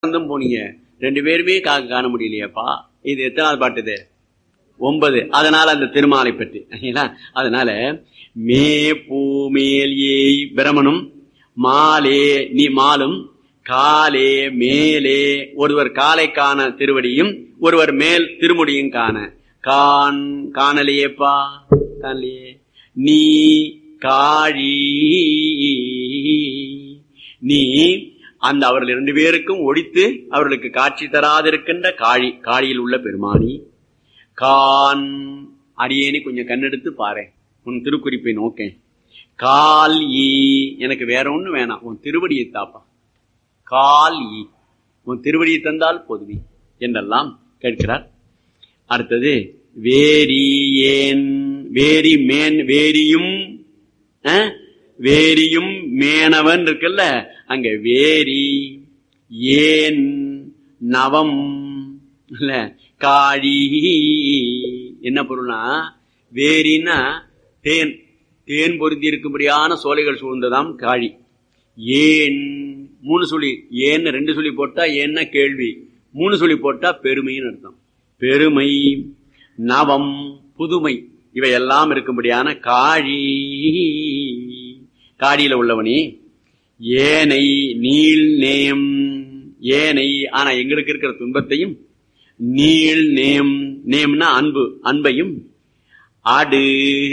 இருந்தும் போனீங்க ரெண்டு பேருமே கா- காண முடியலையேப்பா இது எத்தனாவது பாட்டு இது ஒன்பது அதனால அந்த திருமாலை பற்றி சரிங்களா? அதனால மே பூமேல் ஏய் பிரமனும் மாலே நீ மாலும் காலே மேலே ஒருவர் காலை காண திருவடியும் ஒருவர் மேல் திருமுடியும் காண கான் காணலையேப்பா காணலையே நீ காழி நீ அந்த அவர்கள் இரண்டு பேருக்கும் ஒழித்து அவர்களுக்கு காட்சி தராதிருக்கின்ற காழி காழியில் உள்ள பெருமானி கான் அடியேனி கொஞ்சம் கண்ணெடுத்து பாரு உன் திருக்குறிப்பை நோக்கேன் கால் ஈ எனக்கு வேற ஒண்ணு வேணாம் உன் திருவடியை தாப்பா கால் ஈ உன் திருவடியை தந்தால் போதுமே என்றெல்லாம் கேட்கிறார் அடுத்தது வேரி ஏன் வேரி மேன் வேரியும் அஹ், வேரியும் மேனவன் இருக்குல்ல அங்க வேரி ஏன் நவம் இல்ல காழி என்ன பொருள்னா வேரின்னா தேன் தேன் பொருந்தி இருக்கும்படியான சோலைகள் சூழ்ந்ததாம் காழி ஏன் மூணு சொல்லி ஏன்னு ரெண்டு சொல்லி போட்டா ஏன்னா கேள்வி மூணு சொல்லி போட்டா பெருமைன்னு அர்த்தம் பெருமை நவம் புதுமை இவையெல்லாம் இருக்கும்படியான காழி காடியில உள்ளவனே ஏனை நீள் நேம் ஏனை ஆனா எங்களுக்கு இருக்கிற துன்பத்தையும் நீள் நேம் நேம்னா அன்பு அன்பையும் ஆடு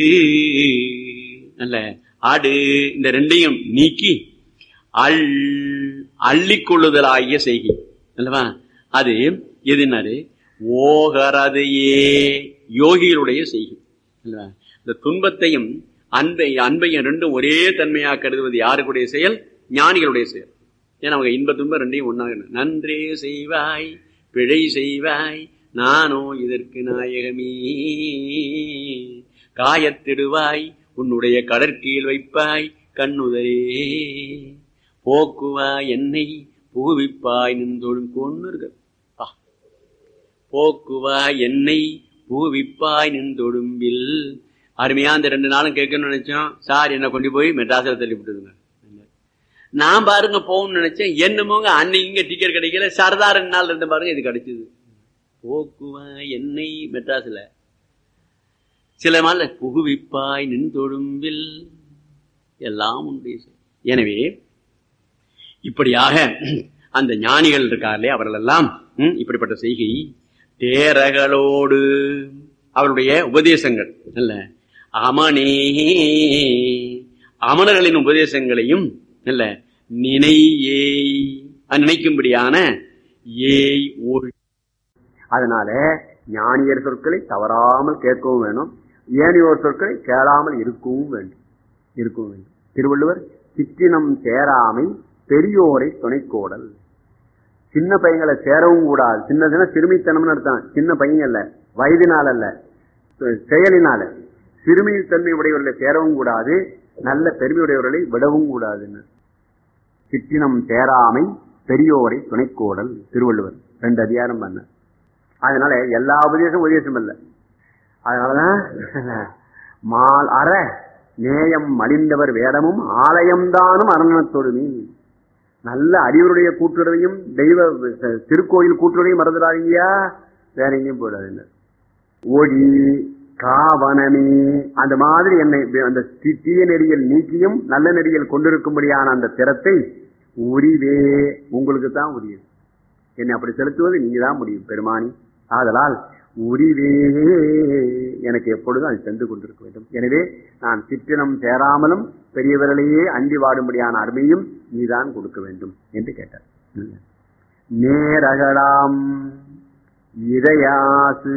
அல்ல ஆடு இந்த ரெண்டையும் நீக்கி அள் அள்ளிக்கொள்ளுதலாகிய செய்கை அல்லவா அது எதுனாரு ஓகரது ஏ யோகிகளுடைய செய்கை அல்லவா இந்த துன்பத்தையும் அன்பை அன்பையும் ரெண்டும் ஒரே தன்மையா கருதுவது யாருக்குடைய செயல் ஞானிகளுடைய செயல் ஏன்னா அவங்க இன்ப துன்பம் ரெண்டையும் ஒன்னாக நன்றே செய்வாய் பிழை செய்வாய் நானோ இதற்கு நாயகமே காயத்திடுவாய் உன்னுடைய கடற்கீழ் வைப்பாய் கண்ணுதரே போக்குவாய் என்னை புகுவிப்பாய் நின்றொழும் கொண்டு இருக்கு பா. போக்குவாய் என்னை புகுவிப்பாய் நின்றொடும்பில் அருமையா அந்த ரெண்டு நாளும் கேட்கணும்னு நினைச்சோம் சார் என்ன கொண்டு போய் மெட்ராஸில் தள்ளி விட்டுதுங்க நான் பாருங்க போகணும்னு நினைச்சேன் என்னமோங்க அன்னைக்கு இங்க டிக்கெட் கிடைக்கல சரதா ரெண்டு நாள் இருந்து பாருங்க இது கிடைச்சது போக்குவாய் என்னை மெட்ராஸ்ல சில நாள்ல புகுவிப்பாய் நின் தொழும்பில் எல்லாம் உண்டு எனவே இப்படியாக அந்த ஞானிகள் இருக்கார்களே அவர்கள் எல்லாம் ம், இப்படிப்பட்ட செய்கை தேரகளோடு அவருடைய உபதேசங்கள் அல்ல அமனே அமணர்களின் உபதேசங்களையும் அல்ல நினை ஏய் அது நினைக்கும்படியான ஏய் ஒழி அதனால ஞானியர் சொற்களை தவறாமல் கேட்கவும் வேணும் ஏனையோர் சொற்களை கேளாமல் இருக்கவும் வேண்டும் இருக்கவும் வேண்டும் திருவள்ளுவர் சிற்றினம் சேராமை பெரியோரை துணைக்கோடல் சின்ன பையங்களை சேரவும் கூடாது சின்னதுன்னா சிறுமித்தனம்னு அர்த்தம் சின்ன பையன் அல்ல வயதினால் அல்ல செயலினால சிறுமித்தன்மை உடையவர்களை சேரவும் கூடாது நல்ல பெருமையுடையவர்களை விடவும் கூடாதுன்னு சிற்றினம் சேராமை பெரியோரை துணைக்கோடல் திருவள்ளுவர் ரெண்டு அதிகாரம் பண்ண அதனால எல்லா உபதேசம் உபதேசம் இல்ல அதனாலதான் மால் அற நேயம் மலிந்தவர் வேடமும் ஆலயம்தானும் அரணத்தொடுமி நல்ல அறிவருடைய கூட்டுறவையும் தெய்வ திருக்கோயில் கூட்டுறவையும் மறந்துடாதீங்கயா வேற எங்கேயும் போயிடாதுங்க ஒளி காவனமே அந்த மாதிரி என்னை அந்த தி- தீய நெறியில் நீக்கியும் நல்ல நெறியில் கொண்டிருக்கும்படியான அந்த திறத்தை உரிவே உங்களுக்கு தான் உரியது என்னை அப்படி செலுத்துவது நீங்க தான் முடியும் பெருமானி ஆதலால் உரிவே எனக்கு எப்பொழுதும் அது சென்று கொண்டிருக்க வேண்டும் எனவே நான் சிற்றினம் சேராமலும் பெரியவர்களையே அண்டி வாடும்படியான அருமையும் நீதான் கொடுக்க வேண்டும் என்று கேட்டார் நேரகலாம் இதயாசு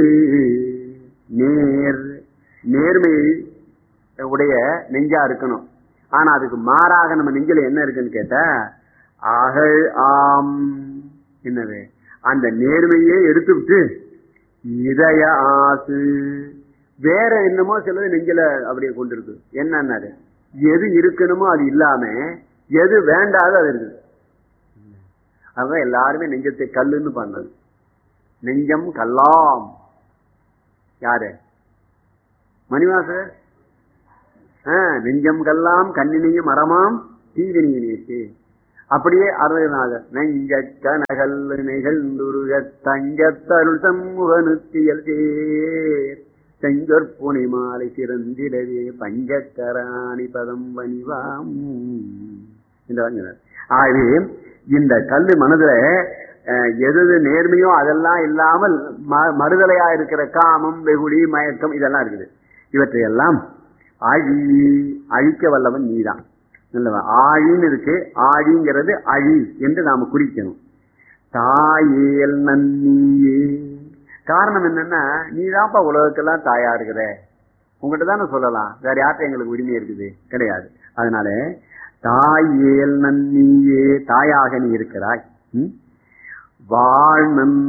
நேர் நேர்மை உடைய நெஞ்சா இருக்கணும் ஆனா அதுக்கு மாறாக நம்ம நெஞ்சில என்ன இருக்குன்னு கேட்டா அகழ் ஆம் என்னது அந்த நேர்மையே எடுத்துவிட்டு இதய ஆசு வேற என்னமோ சிலது நெஞ்சில அப்படியே கொண்டிருக்கு என்னன்னாரு எது இருக்கணுமோ அது இல்லாம எது வேண்டாதோ அது இருக்குது அதான் எல்லாருமே நெஞ்சத்தை கல்லுன்னு பண்ணது நெஞ்சம் கல்லாம் யாரு மணிவாசர் ஆ, நெஞ்சம் கல்லாம் கண்ணினையும் மரமாம் தீவினியினேச்சு அப்படியே அருணநாதர் நெஞ்ச கனகல் நிகழ்ந்துருக தங்கத்தருள் சண்முகனுத்தியல் சேர் செஞ்சொற்புனை மாலை சிறந்திடவே பஞ்சக்கராணி பதம் வணிவாம் இந்த வாங்கினார் ஆகவே இந்த கல்லு மனதுல அஹ், எது எது நேர்மையோ அதெல்லாம் இல்லாமல் ம- மறுதலையா இருக்கிற காமம் வெகுளி மயக்கம் இதெல்லாம் இருக்குது இவற்றையெல்லாம் அழி அழிக்க வல்லவன் நீதான் நல்லவா ஆழின்னு இருக்கு ஆழிங்கிறது அழி என்று நாம குறிக்கணும் தாயேல் நன்னியே காரணம் என்னன்னா நீதான்ப்பா உலகத்துக்கெல்லாம் தாயா இருக்கிற உங்ககிட்ட தானே சொல்லலாம் வேற யார்கிட்ட எங்களுக்கு உரிமை இருக்குது கிடையாது அதனால தாயேல் நன்னியே தாயாக நீ இருக்கிறாய் ம்? வாழ்நன்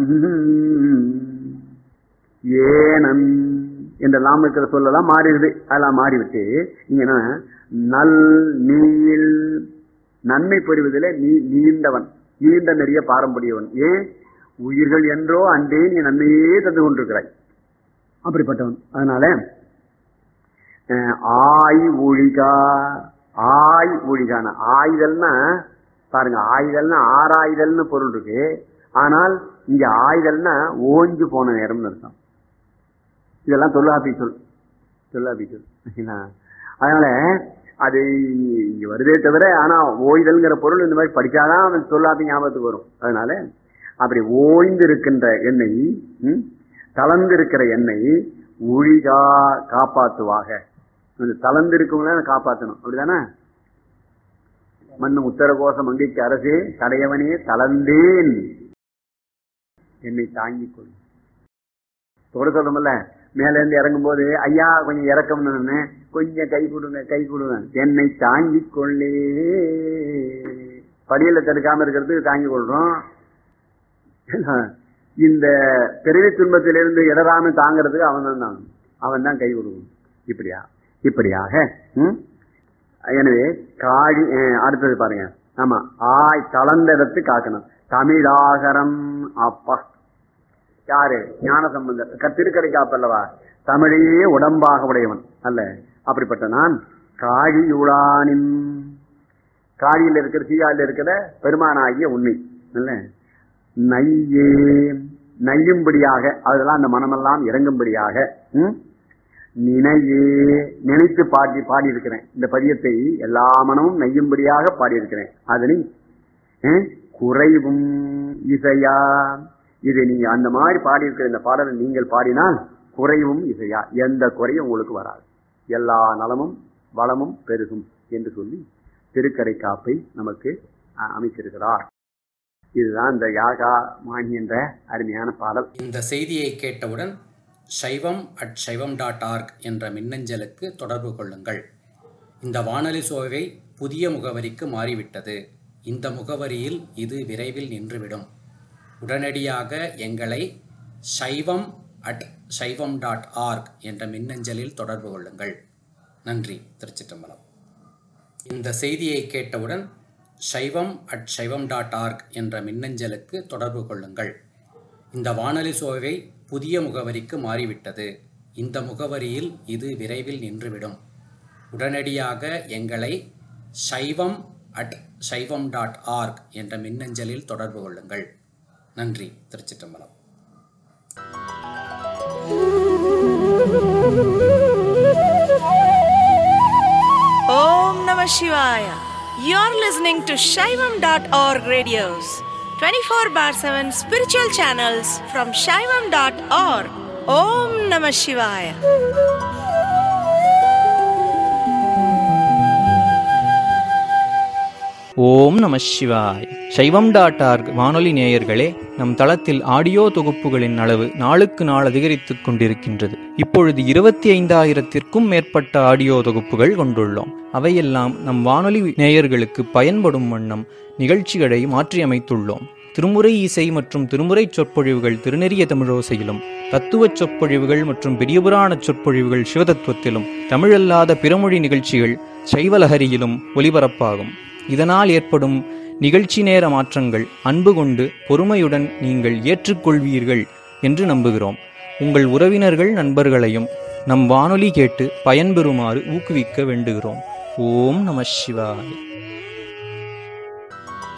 ஏனன் என்றெல்லாம் இருக்கிற சொல்லலாம் மாறிடுது அதெல்லாம் மாறிவிட்டு நீங்க என்ன நல் நீள் நன்மை புரிவதில் நீ நீண்டவன் நீண்ட நிறைய பாரம்பரியவன் ஏன் உயிர்கள் என்றோ அன்றே நீ நன்மையே தந்து கொண்டிருக்கிறாய் அப்படிப்பட்டவன் அதனால அஹ், ஆய் ஒழிகா ஆய் ஒழிகான ஆயுதல்னா பாருங்க ஆயுதல்னா ஆறாயுதல்னு பொருள் இருக்கு ஆனால் இங்க ஆயுதல்னா ஓஞ்சு போன நேரம்னு அர்த்தம் இதெல்லாம் தொல்லாப்பி சொல் தொல்லாப்பி சொல் சரிங்களா? அதனால அது இங்க வருதே தவிர ஆனா ஓய்தல்ங்கிற பொருள் இந்த மாதிரி படிச்சாதான் அவன் தொல்லாப்பி ஞாபகத்துக்கு வரும் அதனால அப்படி ஓய்ந்து இருக்கின்ற எண்ணெய் ம், தளர்ந்து இருக்கிற எண்ணெய் ஒழிகா காப்பாத்துவாக அந்த தளர்ந்து இருக்கவங்கள காப்பாத்தணும் அப்படிதானே மண்ணு உத்தரகோச மங்கைக்கு அரசே தடையவனே தளர்ந்தேன் என்னை தாங்கிக் கொள் தொட சொல்றோம்ல மேல இருந்து இறங்கும் போது ஐயா கொஞ்சம் இறக்கம்னு கொஞ்சம் கை கொடுங்க கை கொடுங்க என்னை தாங்கிக் கொள்ளே படியில தடுக்காம இருக்கிறதுக்கு தாங்கிக் கொள்றோம் இந்த பிறவி துன்பத்திலிருந்து இடராம தாங்கிறதுக்கு அவன் தான் தான் அவன் தான் கை கொடுக்கணும் இப்படியா இப்படியாக ம்? எனவே காழி அஹ், அடுத்தது பாருங்க ஆமா ஆய் கலந்த இடத்து காக்கணும் தமிழாகரம் அப்பா யாரு ஞான சம்பந்தர் திருக்கடை காப்பல்லவா தமிழையே உடம்பாக உடையவன் அல்ல அப்படிப்பட்ட நான் காழியுளானின் காழியில் இருக்கிற சீயாவில் இருக்கிற பெருமானாகிய உண்மை இல்ல நையே நையும்படியாக அதெல்லாம் அந்த மனமெல்லாம் இறங்கும்படியாக ம்? நினையே நினைத்து பாடி பாடியிருக்கிறேன் இந்த பதியத்தை எல்லா மனமும் நெய்யும்படியாக பாடியிருக்கிறேன் அதனை அஹ், குறைவும் இசையா இது நீங்க அந்த மாதிரி பாடியிருக்கிற இந்த பாடலை நீங்கள் பாடினால் குறைவும் இசையா எந்த குறையும் உங்களுக்கு வராது எல்லா நலமும் வளமும் பெருகும் என்று சொல்லி திருக்கடை காப்பை நமக்கு அஹ், அமைச்சிருக்கிறார் இதுதான் இந்த யாகா மாணி என்ற அருமையான பாடல் இந்த செய்தியை கேட்டவுடன் சைவம் அட் சைவம் டாட் ஆர்க் என்ற மின்னஞ்சலுக்கு தொடர்பு கொள்ளுங்கள் இந்த வானொலி சோவை புதிய முகவரிக்கு மாறிவிட்டது இந்த முகவரியில் இது விரைவில் நின்றுவிடும் உடனடியாக எங்களை சைவம் அட் சைவம் டாட் ஆர்க் என்ற மின்னஞ்சலில் தொடர்பு கொள்ளுங்கள் நன்றி திருச்சிற்றம்பலம் இந்த செய்தியை கேட்டவுடன் சைவம் அட் சைவம் டாட் ஆர்க் என்ற மின்னஞ்சலுக்கு தொடர்பு கொள்ளுங்கள் இந்த வானொலி சோவை புதிய முகவரிக்கு மாறிவிட்டது இந்த முகவரியில் இது விரைவில் நின்றுவிடும் உடனடியாக எங்களை சைவம் அட் சைவம் டாட் ஆர்க் என்ற மின்னஞ்சலில் தொடர்பு கொள்ளுங்கள் நன்றி திருச்சிற்றம்பலம் Om Namah Shivaya. You're listening to Shaivam.org radios, 24 bar 7 spiritual channels from Shaivam.org. Om Namah Shivaya. ஓம் நம சிவாய் சைவம் டாட் ஆர்க் வானொலி நேயர்களே நம் தளத்தில் ஆடியோ தொகுப்புகளின் அளவு நாளுக்கு நாள் அதிகரித்துக் கொண்டிருக்கின்றது இப்பொழுது இருபத்தி ஐந்தாயிரத்திற்கும் மேற்பட்ட ஆடியோ தொகுப்புகள் கொண்டுள்ளோம் அவையெல்லாம் நம் வானொலி நேயர்களுக்கு பயன்படும் வண்ணம் நிகழ்ச்சிகளை மாற்றியமைத்துள்ளோம் திருமுறை இசை மற்றும் திருமுறை சொற்பொழிவுகள் திருநெறிய தமிழோசையிலும் தத்துவச் சொற்பொழிவுகள் மற்றும் பெரியபுராண சொற்பொழிவுகள் சிவதத்துவத்திலும் தமிழல்லாத பிறமொழி நிகழ்ச்சிகள் சைவலஹரியிலும் ஒலிபரப்பாகும் இதனால் ஏற்படும் நிகழ்ச்சி நேர மாற்றங்கள் அன்பு கொண்டு பொறுமையுடன் நீங்கள் ஏற்றுக்கொள்வீர்கள் என்று நம்புகிறோம் உங்கள் உறவினர்கள் நண்பர்களையும் நம் வானொலி கேட்டு பயன்பெறுமாறு ஊக்குவிக்க வேண்டுகிறோம் ஓம் நம சிவாய்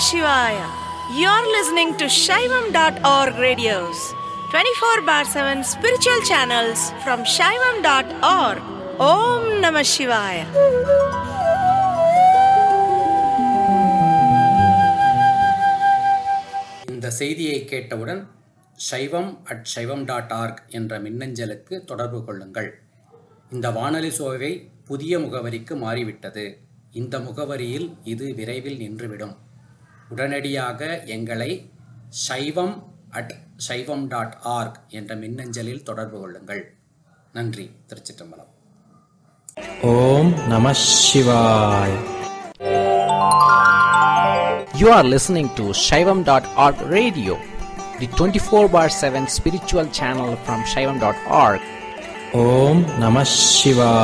Shivaya. You're listening to Shaivam.org radios, 24 bar 7 spiritual channels from Shaivam.org. Om Namah Shivaya. இந்த செய்தியை கேட்டவுடன் சைவம் அட் சைவம் டாட் ஆர்க் என்ற மின்னஞ்சலுக்கு தொடர்பு கொள்ளுங்கள் இந்த வானொலி சோவை புதிய முகவரிக்கு மாறிவிட்டது இந்த முகவரியில் இது விரைவில் நின்றுவிடும் உடனடியாக எங்களை சைவம் அட் சைவம் டாட் ஆர்க் என்ற மின்னஞ்சலில் தொடர்பு கொள்ளுங்கள் நன்றி திருச்சிற்றம்பலம் ஓம் நம சிவாய் You are listening to Shaivam.org radio, the 24 bar 7 spiritual channel from Shaivam.org. ஓம் நம சிவாய்